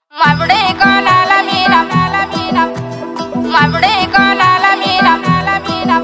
మముడే కోలాల మీనం మీనం మముడే కోలాల మీనం మీనం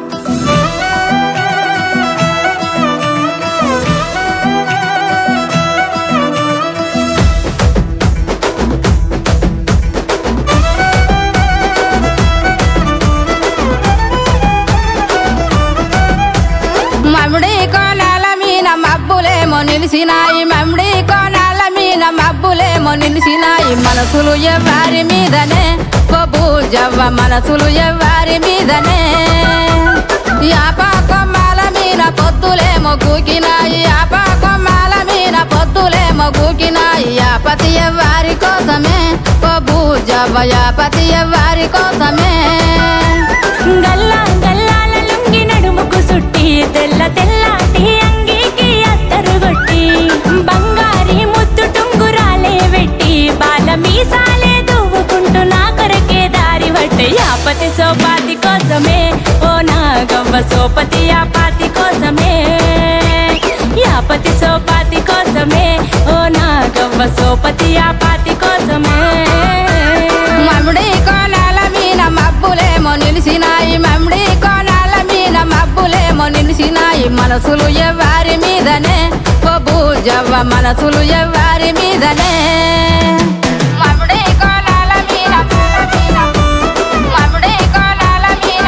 మముడి కోనాల మీన మబ్బులేమో నిలిసినాయి మముడి కోనాల మీన మబ్బులేమో నిలిసినాయి మనసులు ఎవ్వారి మీదనే బొబ్బు జవ్వ మనసులు ఎవ్వారి మీదనే యాపా కొమ్మాల మీన పొద్దులేమో కూకినాయి యాపా కొమ్మాల మీన పొద్దులేమో కూకినాయి యాపతి ఎవ్వారి కోసమే బొబ్బు జవ్వ యాపతి ఎవ్వారి కోసమే గల్లా గల్లాల లుంగి నడుముకు సుట్టి తెల్ల తెల్లాటి అంగీకి అత్తరు గొట్టి బంగారి ముద్దు టుంగురాలే వెట్టి బాల మీసాలే దువ్వుకుంటూ నా కొరకే దారి పట్టే యాపతి సోపాతి కోసమే ఓ నా గవ్వ సోపతి యాపాతి కోసమే యాపతి సోపాతి కోసమే ఓ నా గవ్వ సోపతి యాపాతి కోసమే మమ్మిడి కోనాల మీన మబ్బులేమో నిలిసినాయి మమ్మిడి కోనాల మీన మబ్బులేమో నిలిసినాయి మనసులు ఎవ్వారి మీదనే బొబ్బు జవ్వ మనసులు ఎవ్వారి మీదనే మమ్మిడి కోనాల మీన మమ్మిడి కోనాల మీన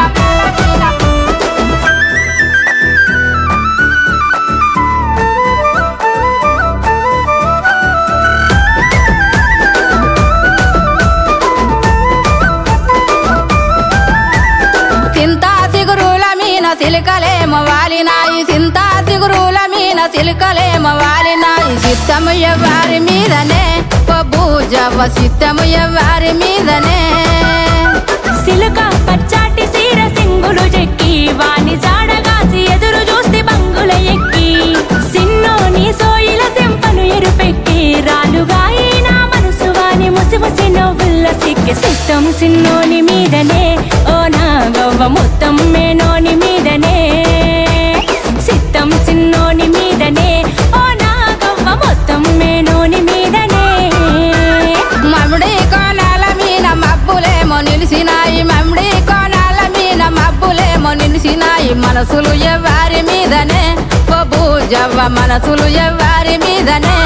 సింతా సిగురుల మీన సిలికలేమో వాలినాయి సింతా సిగురుల మీన సిలికలేమో వాలినాయి సిత్తము ఎవ్వారి మీదనే బొబ్బు జవ్వ సిత్తము ఎవ్వారి మీదనే సిలుక పచ్చాటి సీర సింగులు చెక్కి వాని జాడగాసి ఎదురు చూస్తే బంగుల ఎక్కి సిన్నోని సోయిల తెంపను ఎరుపెక్కి రాలుగా నా మనసు వాని ముసి ముసి నవ్వుల్ల సిక్కి సిట్టం సిన్నోని మీదనే ఓ నా గవ్వ మొత్తం మేనోని మీదనే సిట్టం సిన్నోని మీదనే ఓ నా గవ్వ మొత్తం మేనోని మీదనే మమ్మిడి కోనాల మీన మబ్బులేమో నిలిసినాయి మమ్మిడి కోనాల మీన మబ్బులేమో నిలిసినాయి మనసులు ఎవ్వారి మీదనే బొబ్బు జవ్వ మనసులు ఎవ్వారి మీదనే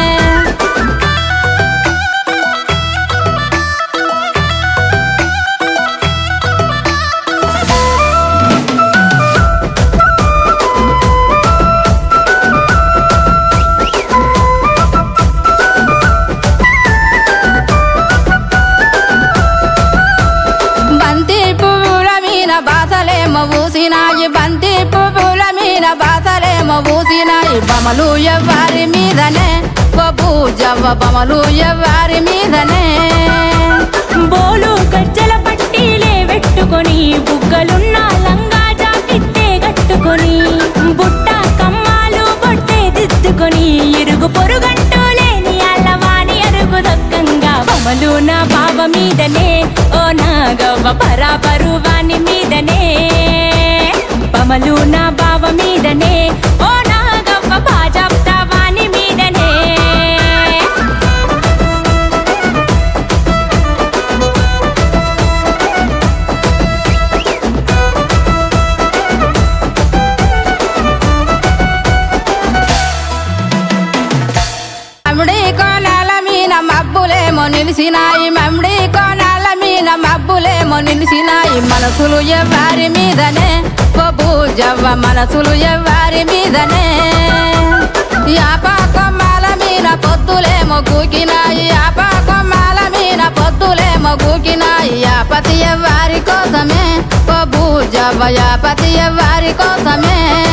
బంతి పువ్వుల మీన బాసలేమో ఊసినాయి బంతి పువ్వుల మీన బాసలేమో ఊసినాయి బమలు ఎవ్వారి మీదనే బొబ్బు జవ్వ బమలు ఎవ్వారి మీదనే బోలు గజ్జల పట్టీలే పెట్టుకొని బుగ్గలున్న లంగా జాకెట్టే కట్టుకొని బుట్ట కమ్మాలు బొట్టే దిద్దుకొని ఇరుగు పొరుగంటూ లేని అల్లవాని అరుగు దక్కంగా బొమ్మలు నా బావ మీదనే ఓ నా గవ్వ పరాపరు వాని మీదనే బమలు నా బావ మీదనే ఓ నా గవ్వ బాజాప్తా వాని మీదనే మమ్మిడి కోనాల మీన మబ్బులేమో నిలిసినాయి మమ్మిడి కోనాల మీన మబ్బులేమో నిలిసినాయి మనసులు ఎవ్వారి మీదనే బొబ్బు జవ్వ మనసులు ఎవ్వారి మీదనే యాపా కొమ్మాల మీన పొద్దులేమో కూకినాయి యాపా కొమ్మాల మీన పొద్దులేమో కూకినాయి యాపతి ఎవ్వారి కోసమే బొబ్బు జవ్వ యాపతి ఎవ్వారి కోసమే